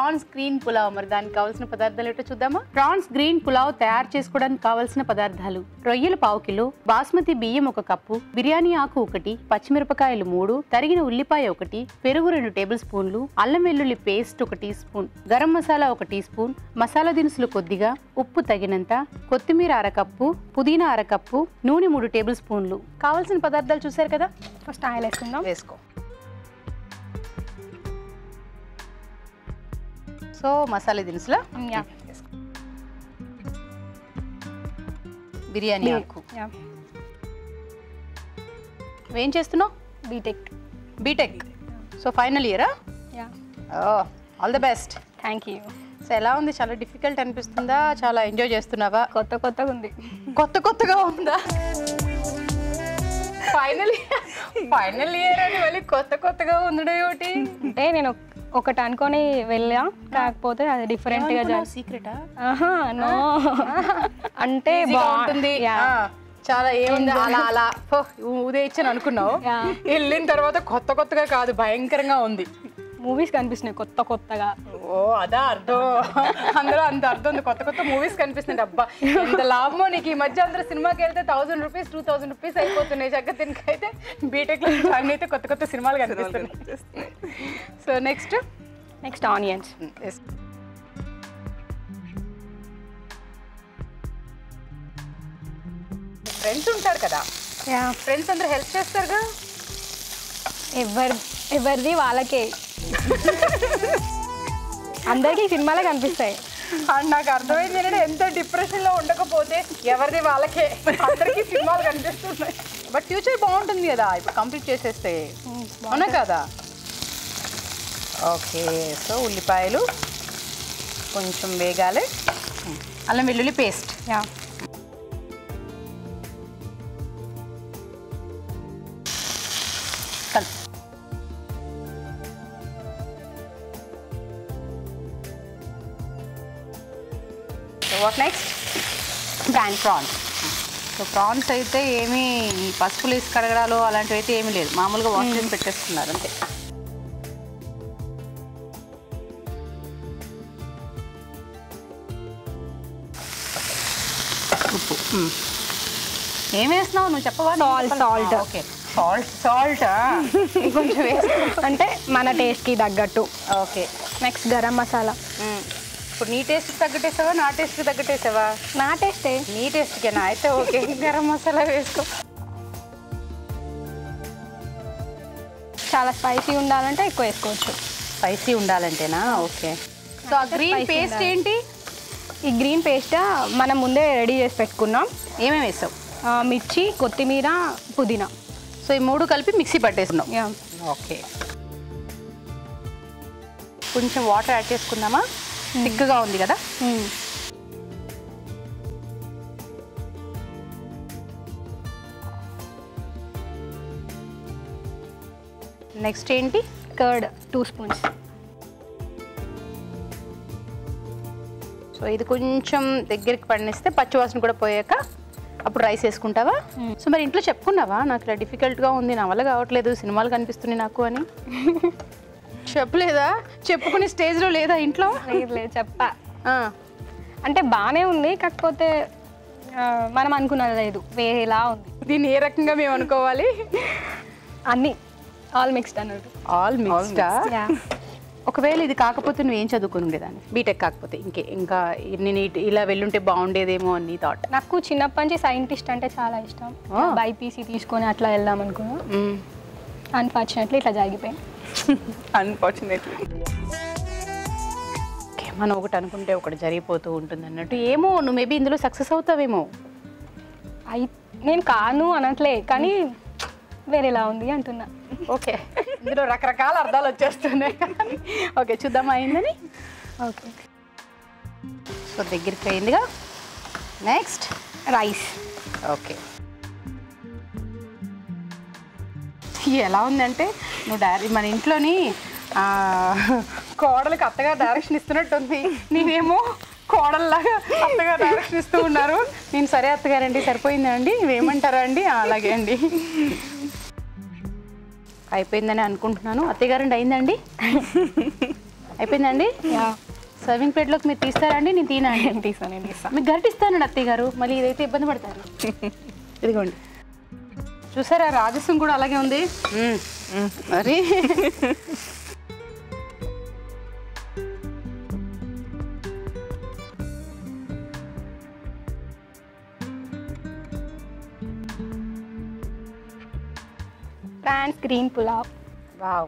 Prawns green pulao మరి దానికి కావాల్సిన పదార్థాలు ఏంటో చూద్దామా ప్రాన్స్ గ్రీన్ పులావ్ తయారు చేసుకోవడానికి కావాల్సిన పదార్థాలు రొయ్యలు పావు కిలో బాస్మతి బియ్యం ఒక కప్పు బిర్యానీ ఆకు ఒకటి పచ్చిమిరపకాయలు మూడు తరిగిన ఉల్లిపాయ ఒకటి పెరుగు రెండు టేబుల్ స్పూన్లు అల్లం వెల్లుల్లి పేస్ట్ ఒక టీ స్పూన్ గరం మసాలా ఒక టీ స్పూన్ మసాలా దినుసులు కొద్దిగా ఉప్పు తగినంత కొత్తిమీర అరకప్పు పుదీనా అరకప్పు నూనె మూడు టేబుల్ స్పూన్లు కావాల్సిన పదార్థాలు చూసారు కదా ఫస్ట్ ఆయిల్ వేసుకుందాం వేసుకో సో మసాలా దినుసులా యా బిర్యానీ ఆకు యా ఏం చేస్తున్నావు బీటెక్ బీటెక్ సో ఫైనల్ ఇయరా yeah all the best thank you so ఎలా ఉంది చాలా డిఫికల్ట్ అనిపిస్తుందా చాలా ఎంజాయ్ చేస్తున్నావా కొత్త కొత్తగా ఉంది కొత్త కొత్తగా ఉందా ఫైనల్ ఫైనల్ ఇయర్ అని మళ్ళీ కొత్త కొత్తగా ఉండడం ఏమిటి అంటే నేను ఒక- ఒకటి అనుకొని వెళ్ళా కాకపోతే అది డిఫరెంట్ గా జరిగింది సీక్రెటా ఆహా నో అంటే బాగుంటుంది యా ఆ, చాలా ఏముంది అలా అలా ఫో, ఉదయించని అనుకున్నావు Yeah. వెళ్ళిన తర్వాత కొత్త కొత్తగా కాదు భయంకరంగా ఉంది మూవీస్ కనిపిస్తున్నాయి కొత్త కొత్తగా ఓ అదా అర్థం అందరూ అంత అర్థం ఉంది కొత్త కొత్త మూవీస్ కనిపిస్తుంది అబ్బా ఎంత లాభమో నీకు ఈ మధ్య అందరూ సినిమాకి వెళ్తే thousand rupees two thousand rupees అయిపోతున్నాయి చక్కగా దీనికైతే బీటెక్ లో జాయిన్ అయితే కొత్త కొత్త సినిమాలు కనిపిస్తున్నాయి so next next onions friends ఉంటారు కదా యా ఫ్రెండ్స్ అందరూ హెల్ప్ చేస్తారుగా ఎవరి ఎవరిది వాళ్ళకే అందరికీ సినిమాలే కనిపిస్తాయి అండ్ నాకు అర్థమైంది ఏంటంటే ఎంత డిప్రెషన్ లో ఉండకపోతే ఎవరిది వాళ్ళకే అందరికీ సినిమాలు కనిపిస్తున్నాయి బట్ ఫ్యూచర్ బాగుంటుంది కదా ఇప్పుడు కంప్లీట్ చేసేస్తే అవునా కదా ఓకే సో ఉల్లిపాయలు కొంచెం వేగాలి అల్లం వెల్లుల్లి పేస్ట్ యా కలుపు so what next brand prawns so prawns అయితే ఏమీ ఈ పసుపులు వేసి కడగడాలు అలాంటివి అయితే ఏమీ లేదు మామూలుగా వాష్ చేసి పెట్టేస్తున్నారు అంతే ఉప్పు మ్మ్. ఏం వేస్తున్నావు నువ్వు చెప్పవా Salt, salt. Okay salt salt కొంచెం వేసుకో అంటే మన టేస్ట్కి తగ్గట్టు okay next garam masala hmm. ఇప్పుడు నీ టేస్ట్ తగ్గట్టేసావా నా టేస్ట్ తగ్గట్టేసావా నా టేస్టే నీ టేస్ట్కేనా అయితే ఓకే గరం మసాలా వేసుకో చాలా స్పైసీ ఉండాలంటే ఎక్కువ వేసుకోవచ్చు స్పైసీ ఉండాలంటేనా ఓకే సో ఆ గ్రీన్ Spicy పేస్ట్ ఉండాలి. ఏంటి ఈ గ్రీన్ పేస్ట్ మనం ముందే రెడీ చేసి పెట్టుకున్నాం ఏమేమి వేసావు ఆ, మిర్చి కొత్తిమీర పుదీనా సో ఈ మూడు కలిపి మిక్సీ పట్టేస్తున్నాం యా ఓకే కొంచెం వాటర్ యాడ్ చేసుకుందామా థిక్గా ఉంది కదా మ్మ్. నెక్స్ట్ ఏంటి కర్డ్ టూ స్పూన్స్ సో ఇది కొంచెం దగ్గరికి పండిస్తే పచ్చివాసన కూడా పోయాక అప్పుడు రైస్ వేసుకుంటావా సో మరి ఇంట్లో చెప్పుకున్నావా నాకు ఇలా డిఫికల్ట్గా ఉంది నా వల్ల కావట్లేదు సినిమాలు కనిపిస్తున్నాయి నాకు అని చెప్పలేదా చెప్పుకునే స్టేజ్లో లేదా ఇంట్లో లేదు లేదు చెప్పా ఆ, అంటే బాగానే ఉంది కాకపోతే ఆ, మనం అనుకున్నది లేదు వేరేలా ఉంది దీన్ని ఏ రకంగా మేము అనుకోవాలి అన్నీ ఆల్ మిక్స్డ్ అన్నట్టు ఆల్ మిక్స్డా యా ఒకవేళ ఇది కాకపోతే నువ్వు ఏం చదువుకుని ఉండేదాన్ని బీటెక్ కాకపోతే ఇంకే ఇంకా నేను ఇటు- ఇలా వెళ్ళుంటే బాగుండేదేమో అని నీ థాట్ నాకు చిన్నప్పటి నుంచి సైంటిస్ట్ అంటే చాలా ఇష్టం Oh. బైపీసీ తీసుకొని అట్లా వెళ్దాం అనుకున్నా అన్ఫార్చునేట్లీ ఇట్లా జరిగిపోయింది అన్ఫార్చునేట్లీ మనం ఒకటి అనుకుంటే ఒకటి జరిగిపోతూ ఉంటుంది అన్నట్టు ఏమో నువ్వు మేబీ ఇందులో సక్సెస్ అవుతావేమో అయి నేను కాను అనట్లే కానీ వేరేలా ఉంది అంటున్నా ఓకే ఇందులో రకరకాల అర్థాలు వచ్చేస్తున్నాయి ఓకే చూద్దామా అయిందని ఓకే సో దగ్గరికి అయిందిగా నెక్స్ట్ రైస్ ఓకే ఎలా ఉందంటే నువ్వు డైరీ మన ఇంట్లోని ఆ, కోడలికి అత్తగా డైరెక్షన్ ఇస్తున్నట్టు ఉంది నేనేమో కోడల్లాగా అత్తగా డైరెక్షన్ ఇస్తూ ఉన్నారు నేను సరే అత్తగారండి సరిపోయిందా అండి ఏమంటారా అండి "ఆ, అలాగే అండి అయిపోయిందని అనుకుంటున్నాను అత్తగారండి అయిందండి అయిపోయిందండి యా సర్వింగ్ ప్లేట్లోకి మీరు తీస్తారా అండి నేను తీనా అండి తీసా నేను తీసా మీకు గరిటిస్తానండి అత్తయ్య గారు మళ్ళీ ఇదైతే ఇబ్బంది పడతారు ఇదిగోండి చూసారా రాజస్వం కూడా అలాగే ఉంది మరి prawns green pulao wow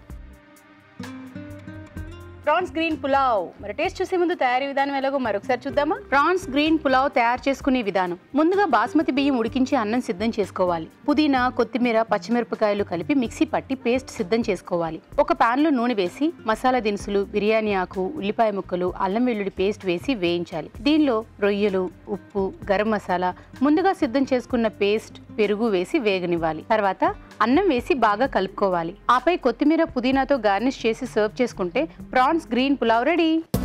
prawns green pulao మరి టేస్ట్ చూసే ముందు తయారీ విధానం ఎలాగో మరొకసారి చూద్దామా ప్రాన్స్ గ్రీన్ పులావ్ తయారు చేసుకునే విధానం ముందుగా బాస్మతి బియ్యం ఉడికించి అన్నం సిద్ధం చేసుకోవాలి పుదీనా కొత్తిమీర పచ్చిమిరపకాయలు కలిపి మిక్సీ పట్టి పేస్ట్ సిద్ధం చేసుకోవాలి ఒక పాన్ లో నూనె వేసి మసాలా దినుసులు బిర్యానీ ఆకు ఉల్లిపాయ ముక్కలు అల్లం వెల్లుల్లి పేస్ట్ వేసి వేయించాలి దీనిలో రొయ్యలు ఉప్పు గరం మసాలా ముందుగా సిద్ధం చేసుకున్న పేస్ట్ పెరుగు వేసి వేగనివ్వాలి తర్వాత అన్నం వేసి బాగా కలుపుకోవాలి ఆపై కొత్తిమీర పుదీనాతో గార్నిష్ చేసి సర్వ్ చేసుకుంటే ప్రాన్స్ గ్రీన్ పులావ్ రెడీ